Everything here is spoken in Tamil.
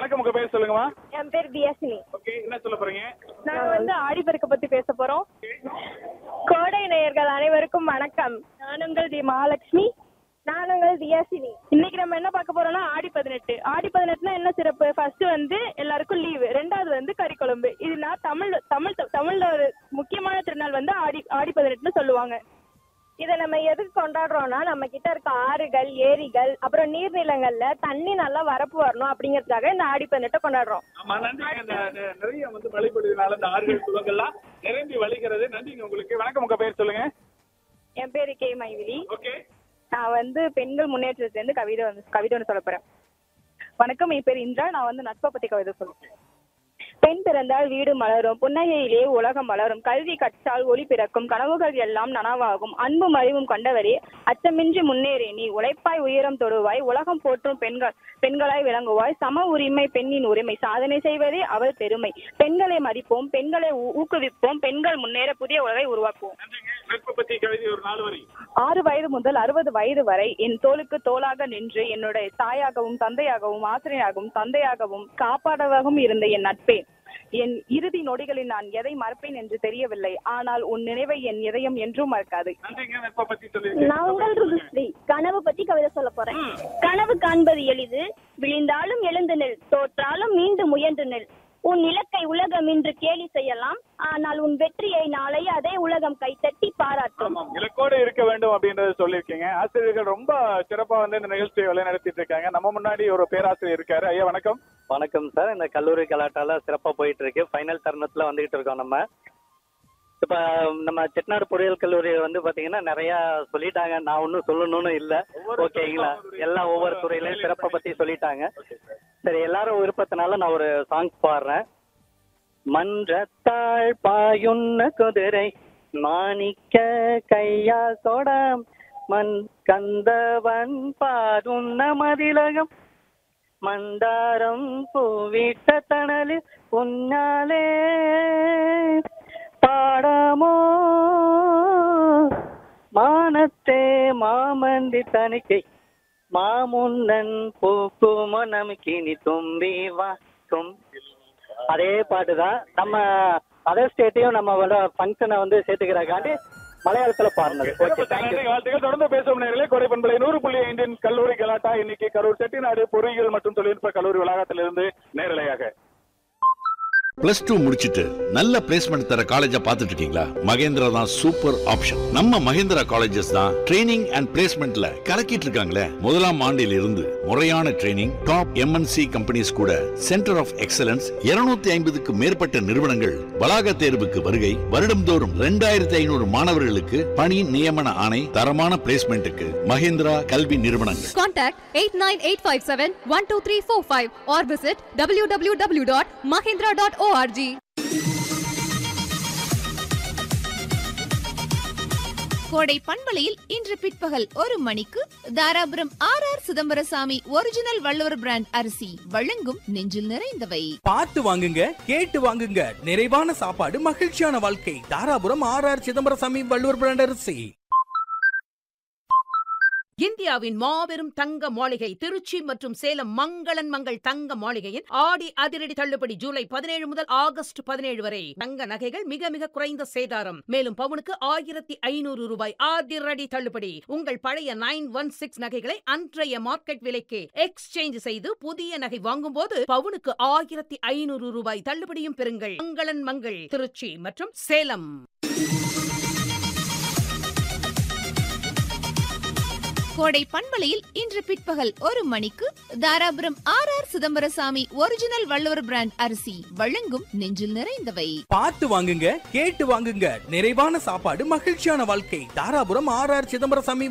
வணக்கம் உங்க பேர் சொல்லுங்கம்மா என் பேர் தியாசினி ஓகே என்ன சொல்ல போறீங்க நாங்க வந்து ஆடிப்பெருக்க பத்தி பேச போறோம் கோடை நேயர்கள் அனைவருக்கும் வணக்கம் நான் உங்கள் தி மகாலட்சுமி நான் உங்கள் தியாசினி இன்னைக்கு நம்ம என்ன பார்க்க போறோம்னா ஆடி பதினெட்டு ஆடி பதினெட்டுனா என்ன சிறப்பு ஃபர்ஸ்ட் வந்து எல்லாருக்கும் லீவு ரெண்டாவது வந்து கறிக்குழம்பு இதுனா தமிழ் தமிழ் தமிழ்ல ஒரு முக்கியமான திருநாள் வந்து ஆடி ஆடி பதினெட்டுன்னு சொல்லுவாங்க இதை நம்ம எதுக்கு கொண்டாடுறோம்னா நம்ம கிட்ட இருக்க ஆறுகள் ஏரிகள் அப்புறம் நீர்நிலங்கள்ல தண்ணி நல்லா வரப்பு வரணும் அப்படிங்கறதுக்காக இந்த ஆடி பதினெட்டை கொண்டாடுறோம் ஆமா நன்றிங்க இந்த இந்த நிறைய வந்து மழை பொழிவுனால இந்த ஆறுகள் குளங்கள்லாம் நிரம்பி வழிகிறது நன்றிங்க உங்களுக்கு வணக்கம் உங்க பேர் சொல்லுங்க என் பேரு கே மைவிலி ஓகே நான் வந்து பெண்கள் முன்னேற்றத்திலேருந்து கவிதை வந்து கவிதை ஒன்று சொல்ல போறேன் வணக்கம் என் பேர் இந்திரா நான் வந்து நட்பை பத்தி கவிதை சொல்றேன் பெண் பிறந்தால் வீடு மலரும் புன்னகையிலே உலகம் மலரும் கல்வி கற்றால் ஒளி பிறக்கும் கனவுகள் எல்லாம் நனவாகும் அன்பும் அறிவும் கொண்டவரே அச்சமின்றி முன்னேறி நீ உழைப்பாய் உயரம் தொடுவாய் உலகம் போற்றும் பெண்கள் பெண்களாய் விளங்குவாய் சம உரிமை பெண்ணின் உரிமை சாதனை செய்வதே அவள் பெருமை பெண்களை மதிப்போம் பெண்களை ஊ- ஊக்குவிப்போம் பெண்கள் முன்னேற புதிய உலகை உருவாக்குவோம் நன்றிங்க நட்பு பத்தி கவிதை ஒரு நாலு வரி ஆறு வயது முதல் அறுபது வயது வரை என் தோளுக்கு தோளாக நின்று என்னுடைய தாயாகவும் தந்தையாகவும் ஆசிரியராகவும் தந்தையாகவும் காப்பாடவாகவும் இருந்த என் நட்பே என் இறுதி நொடிகளில் நான் எதை மறப்பேன் என்று தெரியவில்லை ஆனால் உன் நினைவை என் இதயம் என்றும் மறக்காது நன்றிங்க நட்பை பத்தி நான் உங்கள் சொல்லி ருதுஸ்ரீ கனவு பத்தி கவிதை சொல்ல போறேன் கனவு காண்பது எளிது விழுந்தாலும் எழுந்து நில் தோற்றாலும் மீண்டும் முயன்று நில் உன் இலக்கை உலகம் இன்று கேலி செய்யலாம் ஆனால் உன் வெற்றியை நாளை அதே உலகம் கைத்தட்டி பாராட்டும் ஆமாம் இலக்கோடு இருக்க வேண்டும் அப்படின்றத சொல்லியிருக்கீங்க ஆசிரியர்கள் ரொம்ப சிறப்பா வந்து இந்த நிகழ்ச்சியை வழி நடத்திட்டு இருக்காங்க நம்ம முன்னாடி ஒரு பேராசிரியர் இருக்காரு ஐயா வணக்கம் வணக்கம் சார் இந்த கல்லூரி கலாட்டால சிறப்பா போயிட்டு இருக்கு ஃபைனல் தருணத்துல வந்துகிட்டு இருக்கோம் நம்ம இப்ப நம்ம செட்டிநாடு பொறியியல் கல்லூரி வந்து பாத்தீங்கன்னா நிறைய சொல்லிட்டாங்க நான் ஒன்னும் சொல்லணும்னு இல்ல ஒவ்வொரு ஓகேங்களா துறையும் எல்லாம் ஒவ்வொரு துறையிலயும் சிறப்பை பத்தி சொல்லிட்டாங்க சரி எல்லாரும் விருப்பத்தினால நான் ஒரு சாங் பாடுறேன் மன்றத்தாள் பாயுன்ன குதிரை மாணிக்க கையா சொடம் மண் கந்தவன் பாதுன்ன மதிலகம் மந்தாரம் பூவிட்ட தணலில் உன்னாலே பாடாமோ மானத்தே மாமந்தி தணிக்கை மாமுன்னன் பூக்குமோ நமக்கினி தும்பி வா தும் அதே பாட்டு தான் நம்ம அதர் ஸ்டேட்டையும் நம்ம ஃபங்க்ஷனை வந்து சேர்த்துக்கிறக்காண்டி மலையாளத்துல பாடினது ஓகே தேங்க்யூ நன்றி வாழ்த்துக்கள் தொடர்ந்து பேசும் நேரிலே கோடை பண்பலை நூறு புள்ளி ஐந்தின் கல்லூரி கலாட்டா இன்னைக்கு கரூர் செட்டிநாடு பொறியியல் மற்றும் தொழில்நுட்ப கல்லூரி வளாகத்திலிருந்து நேரலையாக பிளஸ் டூ முடிச்சிட்டு நல்ல பிளேஸ்மெண்ட் தர காலேஜா பார்த்துட்டு இருக்கீங்களா மகேந்திரா தான் சூப்பர் ஆப்ஷன் நம்ம மகேந்திரா காலேஜஸ் தான் ட்ரைனிங் அண்ட் பிளேஸ்மெண்ட்ல கலக்கிட்டு இருக்காங்களே முதலாம் ஆண்டில் இருந்து முறையான ட்ரைனிங் டாப் எம்என்சி கம்பெனிஸ் கூட சென்டர் ஆஃப் எக்ஸலன்ஸ் 250 ஐம்பதுக்கு மேற்பட்ட நிறுவனங்கள் வளாக தேர்வுக்கு வருகை வருடம்தோறும் ரெண்டாயிரத்தி ஐநூறு மாணவர்களுக்கு பணி நியமன ஆணை தரமான பிளேஸ்மெண்ட்டுக்கு மகேந்திரா கல்வி நிறுவனங்கள் Contact 89857-12345 or visit www.mahindra.org. கோடை பண்பலையில் இன்று பிற்பகல் ஒரு மணிக்கு Dharapuram R R Chidambarasamy original Valluvar brand அரிசி வழங்கும் நெஞ்சில் நிறைந்தவை பார்த்து வாங்குங்க கேட்டு வாங்குங்க நிறைவான சாப்பாடு மகிழ்ச்சியான வாழ்க்கை Dharapuram R R Chidambarasamy Valluvar brand அரிசி இந்தியாவின் மாபெரும் தங்க மாளிகை திருச்சி மற்றும் சேலம் மங்களன் மங்கள் தங்க மாளிகையின் ஆடி அதிரடி தள்ளுபடி ஜூலை பதினேழு முதல் ஆகஸ்ட் பதினேழு வரை தங்க நகைகள் மிக மிக குறைந்த சேதாரம் மேலும் பவுனுக்கு ஆயிரத்தி ஐநூறு ரூபாய் அதிரடி தள்ளுபடி உங்கள் பழைய நைன் ஒன் சிக்ஸ் நகைகளை அன்றைய மார்க்கெட் விலைக்கு எக்ஸ்சேஞ்ச் செய்து புதிய நகை வாங்கும்போது பவுனுக்கு ஆயிரத்தி ஐநூறு ரூபாய் தள்ளுபடியும் பெறுங்கள் மங்களன் மங்கள் திருச்சி மற்றும் சேலம் கோடை பண்பலையில் இன்று பிற்பகல் ஒரு மணிக்கு Dharapuram R R Chidambarasamy original Valluvar brand அரிசி வழங்கும் நெஞ்சில் நிறைந்தவை பார்த்து வாங்குங்க கேட்டு வாங்குங்க நிறைவான சாப்பாடு மகிழ்ச்சியான வாழ்க்கை தாராபுரம் ஆர் ஆர் சிதம்பரசாமி